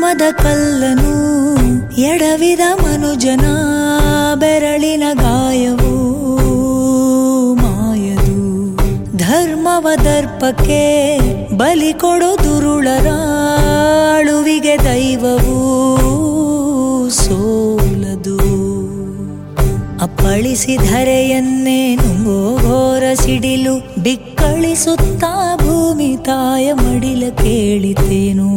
ಜನ್ಮದ ಕಲ್ಲನು ಎಡವಿದ ಮನುಜನ ಬೆರಳಿನ ಗಾಯವು ಮಾಯದು ಧರ್ಮವ ದರ್ಪಕ್ಕೆ ಬಲಿ ಕೊಡೋ ದುರುಳರ ಅಳುವಿಗೆ ದೈವವು ಸೋಲದು ಅಪ್ಪಳಿಸಿಧರೆಯನ್ನೇ ನುಂಗೋ ಘೋರ ಸಿಡಿಲು ಬಿಕ್ಕಳಿಸುತ್ತಾ ಭೂಮಿ ತಾಯ ಮಡಿಲ ಕೇಳಿತೇನು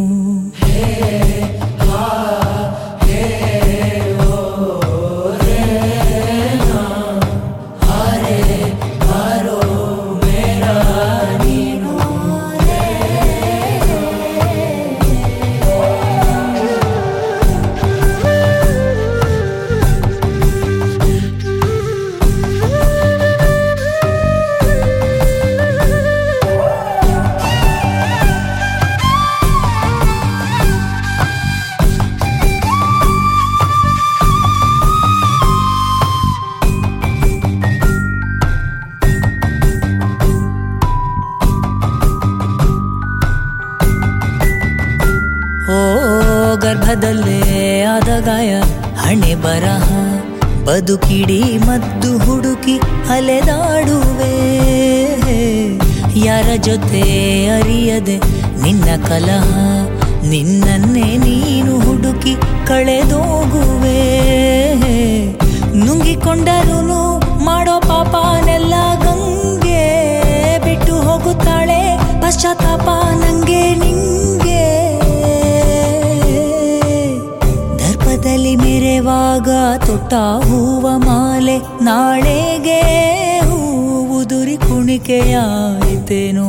ಓ ಗರ್ಭದಲ್ಲೇ ಆದ ಗಾಯ ಹಣೆ ಬರಹ ಬದುಕಿಡಿ ಮದ್ದು ಹುಡುಕಿ ಅಲೆದಾಡುವೆ ಯಾರ ಜೊತೆ ಅರಿಯದೆ ನಿನ್ನ ಕಲಹ ನಿನ್ನನ್ನೇ ನೀನು ಹುಡುಕಿ ಕಳೆದೋಗುವೆ ನುಂಗಿಕೊಂಡರೂ ಮಾಡೋ ಪಾಪನೆಲ್ಲ ಗಂಗೆ ಬಿಟ್ಟು ಹೋಗುತ್ತಾಳೆ ಪಶ್ಚಾತ್ತಾಪ ನಂಗೆ ನಿಂಗೆ ದರ್ಪದಲ್ಲಿ ಮೆರೆವಾಗ ತೊಟ್ಟ ಹೂವ ಮಾಲೆ ನಾಳೆಗೆ ಹೂವು ದುರಿ ಕುಣಿಕೆಯಾಯಿತೇನೋ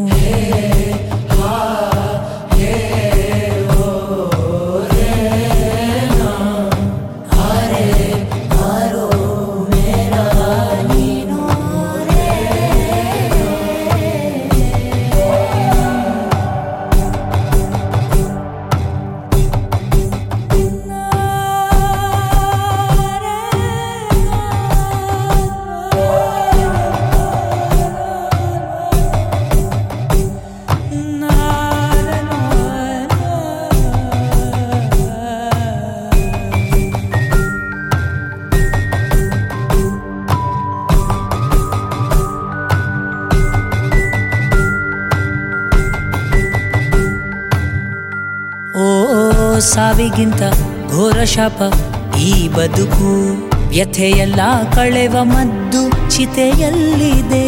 ಓ ಸಾವಿಗಿಂತ ಘೋರ ಶಾಪ ಈ ಬದುಕು ವ್ಯಥೆಯೆಲ್ಲ ಕಳೆವ ಮದ್ದು ಚಿತೆಯಲ್ಲಿದೆ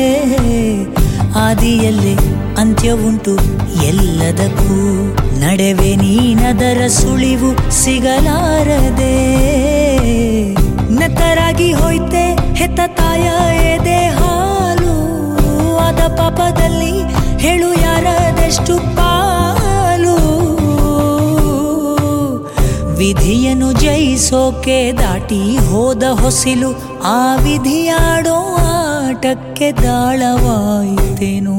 ಆದಿಯಲ್ಲಿ ಅಂತ್ಯವುಂಟು ಎಲ್ಲದಕ್ಕೂ ನಡೆವೆ ನೀನದರ ಸುಳಿವು ಸಿಗಲಾರದೆ ನೆತ್ತರಾಗಿ ಹೋಯ್ತೆ ಹೆತ್ತ ತಾಯ ಎದೆ ಹಾಲು ಆದ ಪಾಪದಲ್ಲಿ ಹೇಳು ಯಾರದೆಷ್ಟು ಪಾಲು ವಿಧಿಯನ್ನು ಜಯಿಸೋಕೆ ದಾಟಿ ಹೋದ ಹೊಸಿಲು ಆ ವಿಧಿಯಾಡೋ ಆಟಕ್ಕೆ ದಾಳವಾಯಿತೇನು